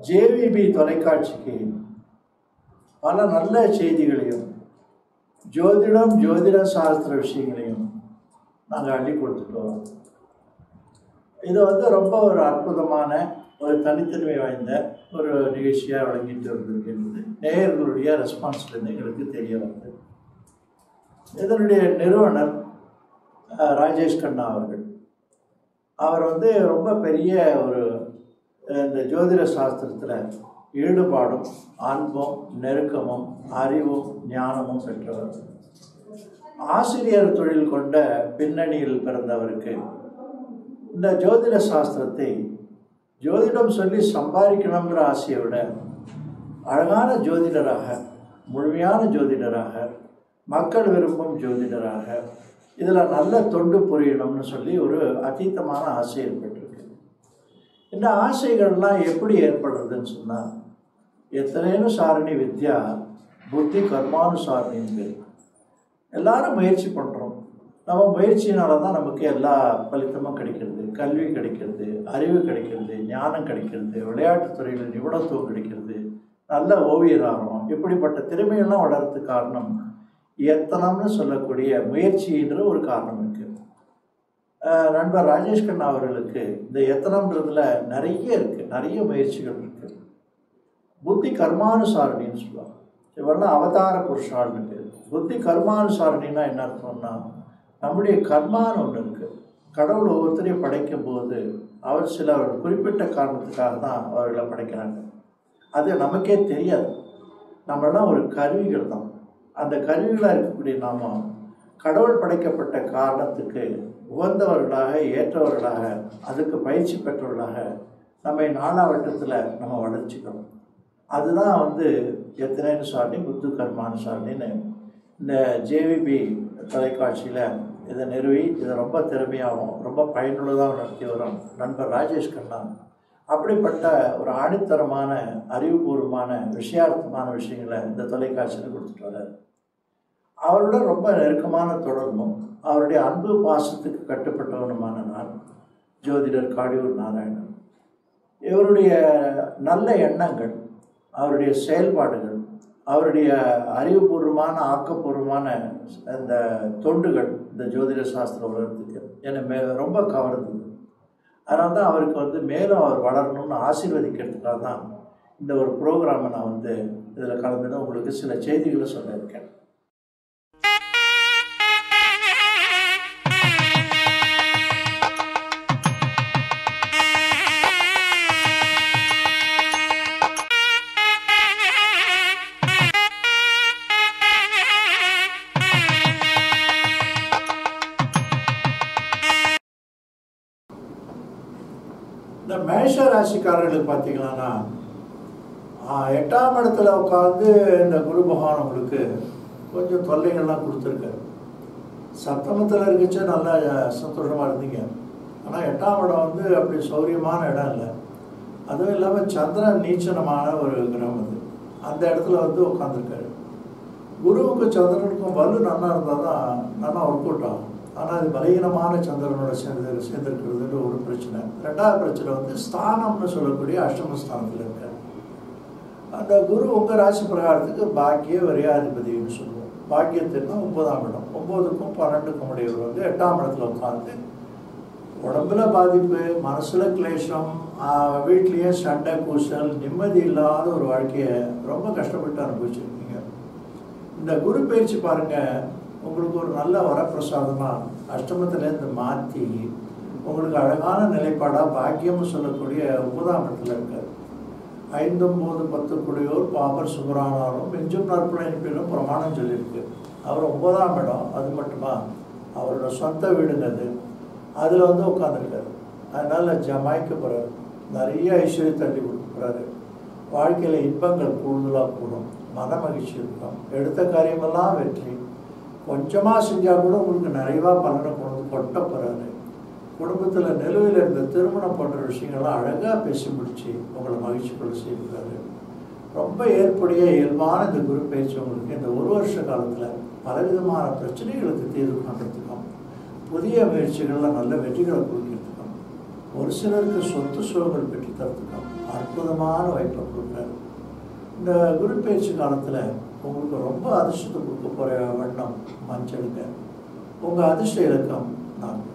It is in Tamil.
ஜேவிபி தொலைக்காட்சிக்கு பல நல்ல செய்திகளையும் ஜோதிடம் ஜோதிட சாஸ்திர விஷயங்களையும் நாங்கள் அள்ளி கொடுத்துட்டு வரோம் இது வந்து ரொம்ப ஒரு அற்புதமான ஒரு தனித்தன்மை வாய்ந்த ஒரு நிகழ்ச்சியாக வழங்கிட்டு வந்திருக்கின்றது நேயர்களுடைய ரெஸ்பான்ஸ்லேருந்து எங்களுக்கு தெரிய வருது இதனுடைய நிறுவனர் அஹ், ராஜேஷ் கண்ணா அவர்கள் அவர் வந்து ரொம்ப பெரிய ஒரு அஹ், இந்த ஜோதிட சாஸ்திரத்தில் ஈடுபாடும் அன்பும் நெருக்கமும் அறிவும் ஞானமும் பெற்றவர் ஆசிரியர் தொழில் கொண்ட பின்னணியில் பிறந்தவருக்கு இந்த ஜோதிட சாஸ்திரத்தை ஜோதிடம் சொல்லி சம்பாதிக்கணுங்கிற ஆசையை விட அழகான ஜோதிடராக முழுமையான ஜோதிடராக மக்கள் விரும்பும் ஜோதிடராக இதில் நல்ல தொண்டு புரியணும்னு சொல்லி ஒரு அதீதமான ஆசை ஏற்பட்டிருக்கு இந்த ஆசைகள்லாம் எப்படி ஏற்படுறதுன்னு சொன்னால் எத்தனைன்னு சாரணி வித்யா புத்தி கர்மானுசாரணின்னு பேர் எல்லாரும் முயற்சி பண்ணுறோம் நம்ம முயற்சியினால தான் நமக்கு எல்லா பலித்தமும் கிடைக்கிறது கல்வி கிடைக்கிறது அறிவு கிடைக்கிறது ஞானம் கிடைக்கிறது விளையாட்டுத் துறையில் நிபுணத்துவம் கிடைக்கிறது நல்ல ஓவியராகிறோம் இப்படிப்பட்ட திறமையெல்லாம் வளர்றதுக்கு காரணம் எத்தனம்னு சொல்லக்கூடிய முயற்சின்ற ஒரு காரணம் இருக்கு அஹ் நண்பர் ராஜேஷ் கண்ணா அவர்களுக்கு இந்த எத்தனம்ன்றதுல நிறைய இருக்கு நிறைய முயற்சிகள் இருக்கு புத்தி கர்மானுசாரணின்னு சொல்லுவாங்க இவெல்லாம் அவதார புருஷாள்னு பேர் புத்தி கர்மானுசாரணின்னா என்ன அர்த்தம்னா நம்முடைய கர்மான்னு ஒன்று இருக்கு கடவுள் ஒவ்வொருத்தரையும் படைக்கும் போது அவர் சில ஒரு குறிப்பிட்ட காரணத்துக்காக தான் அவர்களை படைக்கிறாங்க அது நமக்கே தெரியாது நம்மெல்லாம் ஒரு கருவிகள் தான் அந்த கருவிகளாக இருக்கக்கூடிய நாம கடவுள் படைக்கப்பட்ட காரணத்துக்கு உகந்தவர்களாக ஏற்றவர்களாக அதுக்கு பயிற்சி பெற்றவர்களாக நம்மை நாலாவட்டத்தில் நம்ம வளர்ச்சிக்கணும் அதுதான் வந்து எத்தனைன்னு சாரணி புத்து கர்மானு சாரணின்னு இந்த ஜேவிபி தொலைக்காட்சியில் இதை நிறுவி இதை ரொம்ப திறமையாகவும் ரொம்ப பயனுள்ளதாகவும் நடத்தி வரும் நண்பர் ராஜேஷ் கண்ணா அப்படிப்பட்ட ஒரு ஆணித்தரமான அறிவுபூர்வமான விஷயார்த்தமான விஷயங்களை இந்த தொலைக்காட்சியில் கொடுத்துட்டு வர்றார் அவரோட ரொம்ப நெருக்கமான தொடர்பும் அவருடைய அன்பு பாசத்துக்கு கட்டுப்பட்டவனுமான நான் ஜோதிடர் காடியூர் நாராயணன் இவருடைய நல்ல எண்ணங்கள் அவருடைய செயல்பாடுகள் அவருடைய அறிவுபூர்வமான ஆக்கப்பூர்வமான அந்த தொண்டுகள் இந்த ஜோதிட சாஸ்திர உலகத்துக்கு என்னை மே ரொம்ப கவர்ந்தது அதனால தான் அவருக்கு வந்து மேலும் அவர் வளரணும்னு ஆசீர்வதிக்கிறதுக்காக தான் இந்த ஒரு ப்ரோக்ராமை நான் வந்து இதில் கலந்துன்னு உங்களுக்கு சில செய்திகளை சொல்லியிருக்கேன் இந்த மேஷ ராசிக்காரர்களுக்கு பார்த்தீங்கன்னா ஆஹ், எட்டாம் இடத்துல உட்காந்து இந்த குரு பகவான் உங்களுக்கு கொஞ்சம் தொல்லைகள்லாம் கொடுத்துருக்காரு சப்தமத்தில் இருக்குச்சு நல்லா சந்தோஷமாக இருந்தீங்க ஆனால் எட்டாம் இடம் வந்து அப்படி சௌரியமான இடம் இல்லை அதுவும் இல்லாமல் சந்திரன் நீச்சனமான ஒரு கிரகம் அது அந்த இடத்துல வந்து உட்காந்துருக்காரு குருவுக்கு சந்திரனுக்கும் வலு நல்லா இருந்தால் தான் நல்லா ஒர்க் அவுட் ஆகும் ஆனால் அது பலகீனமான சந்திரனோட சேர்ந்து சேர்ந்துருக்கிறதுன்ற ஒரு பிரச்சனை ரெண்டாவது பிரச்சனை வந்து ஸ்தானம்னு சொல்லக்கூடிய அஷ்டமஸ்தானத்தில் இருக்காரு அந்த குரு உங்கள் ராசி பிரகாரத்துக்கு பாக்கிய விரையாதிபதினு சொல்லுவோம் பாக்கியத்தின்னா ஒன்பதாம் இடம் ஒன்பதுக்கும் பன்னெண்டுக்கும் உடையவர் வந்து எட்டாம் இடத்துல உட்காந்து உடம்புல பாதிப்பு மனசுல கிளேஷம் ஆஹ் வீட்லயே சண்டை கூசல் நிம்மதி இல்லாத ஒரு வாழ்க்கையை ரொம்ப கஷ்டப்பட்டு அனுபவிச்சிருக்கீங்க இந்த குரு பயிற்சி பாருங்க உங்களுக்கு ஒரு நல்ல வரப்பிரசாதமா அஷ்டமத்திலேருந்து மாற்றி உங்களுக்கு அழகான நிலைப்பாடா பாக்கியம்னு சொல்லக்கூடிய ஒன்பதாம் இடத்துல இருக்காரு ஐந்தும் போது பத்து குடியோர் பாபர் சுபரானாரும் மிஞ்சும் நற்பணிப்பிலும் பிரமாணம் சொல்லியிருக்கு அவர் ஒன்பதாம் இடம் அது மட்டுமா அவரோட சொந்த வீடுங்க அது அதில் வந்து உட்காந்துருக்காரு அதனால் ஜமாய்க்க போகிறாரு நிறைய ஐஸ்வர்யம் தள்ளி கொடுக்க போகிறாரு வாழ்க்கையில் இன்பங்கள் கூடுதலாக கூடும் மன மகிழ்ச்சி இருக்கும் எடுத்த காரியமெல்லாம் வெற்றி கொஞ்சமாக செஞ்சால் கூட உங்களுக்கு நிறைவாக பலனை கொண்டு கொட்ட போகிறாரு குடும்பத்தில் நிலுவையில் இருந்த திருமணம் போன்ற விஷயங்கள்லாம் அழகாக பேசி முடிச்சு உங்களை மகிழ்ச்சி கொள்ள செய்கிறாரு ரொம்ப ஏற்புடைய இயல்பான இந்த குரு பயிற்சி உங்களுக்கு இந்த ஒரு வருஷ காலத்தில் பலவிதமான பிரச்சனைகளுக்கு தீர்வு காண்றதுக்கும் புதிய முயற்சிகளில் நல்ல வெற்றிகளை கொடுக்கறதுக்கும் ஒரு சிலருக்கு சொத்து சுகங்கள் பெற்று தரத்துக்கும் அற்புதமான வாய்ப்பை கொடுக்குறாரு இந்த குரு பயிற்சி காலத்தில் உங்களுக்கு ரொம்ப அதிர்ஷ்டத்தை கொடுக்க போகிற வண்ணம் மஞ்சளுங்க உங்கள் அதிர்ஷ்ட இலக்கம் நான்கு